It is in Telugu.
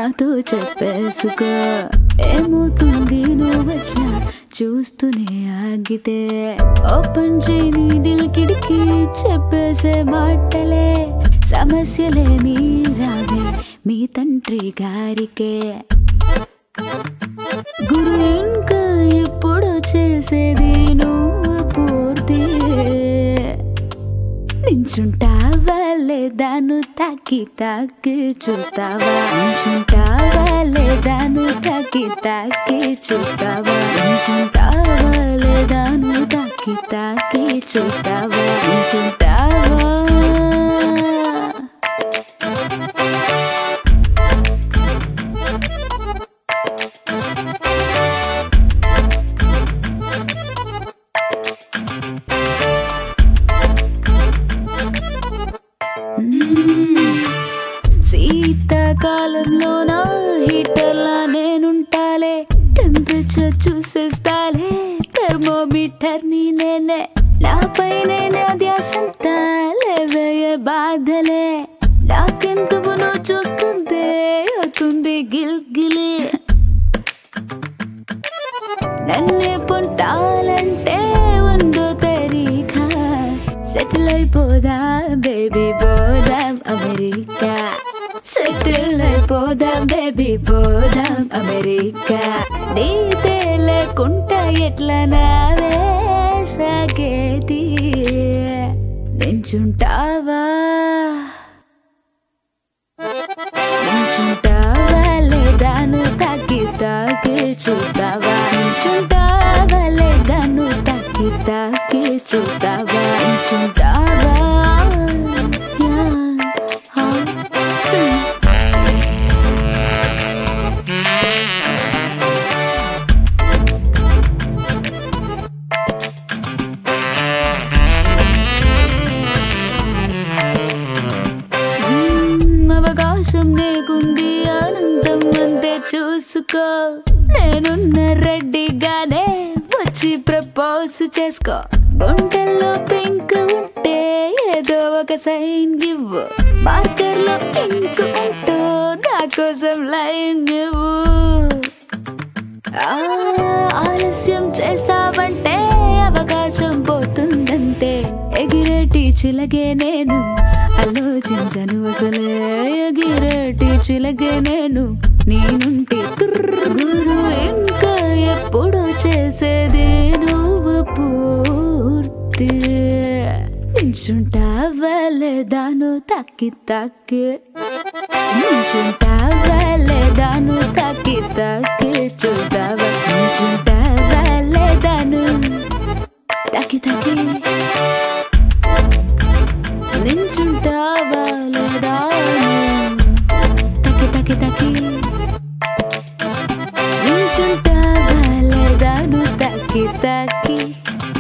నాతో చెప్పేసుకో ఏమవుతుంది నువ్వట్లా చూస్తూనే ఆగితే ఓపెన్ చేయని దిల్ కిడికి చెప్పేసే మాటలే సమస్యలేమీ రావే మీ తండ్రి గారికే గురు ఇంకా ఎప్పుడు చేసేది నువ్వు పూర్తి నించుంటావా లేదా నువ్వు తాకి తాకి చూస్తావా నించుంటావా లేదా నువ్వు తాకి తాకి చూస్తావా నించుంటావా లేదా నువ్వు తాకి తాకి చూస్తావా నించుంటావా శీతాకాలంలోన హీటర్లా నేనుంటాలే టెంపరేచర్ చూసేస్తాలే థర్మోమీటర్ ని నేనే నాపై నేనే ధ్యాసంతా లేవే బాధలే నాకెందుకు నువ్వు చూస్తుందే అవుతుంది గిల్ గిలి నన్నే పొంటాలంటే ఉందో తరీఖా సెటిల్ అయిపోదా బేబీ పోదాం అమెరికా సెటిల్ అయిపోదాం బేబీ పోదాం అమెరికా నీతే లేకుంటా ఎట్లా నావే సాగేది నించుంటావా నించుంటావా లేదా నువ్వు తాకి తాకి చూస్తావా నించుంటావా లేదా నువ్వు తాకి తాకి చూస్తావా నించుంటావా యా, హా, హ్మ్. మ్మ్, అవకాశం నీకుంది ఆనందం అంతే చూసుకో నేనున్న రెడ్డిగానే వచ్చి ప్రపోజ్ చేసుకో గుంటల్లో పింక్ ఉంటే ఏదో ఒక సైన్ ఇవ్వు మార్కర్ లో పింక్ ఉంటూ నా కోసం లైన్ ఇవ్వు ఆ, ఆలస్యం చేసావంటే అవకాశం పోతుందంటే ఎగిరేటి చిలగే నేను ఆలోచించను అసలే ఎగిరేటి చిలగే నేను నేనుంటే గురు ఇంకా ఎప్పుడు చేసేది నువ్వు పూర్తి నించుంటావా లేదా నువ్వు తక్కి తక్కి నించుంటావా లేదా నువ్వు తాకి తాకి చూస్తావా నించుంటావా లేదా నువ్వు తాకి తాకి నించుంటావా లేదా నువ్వు తాకి తాకి తాకి నించుంటావా లేదా నువ్వు తాకి తాకి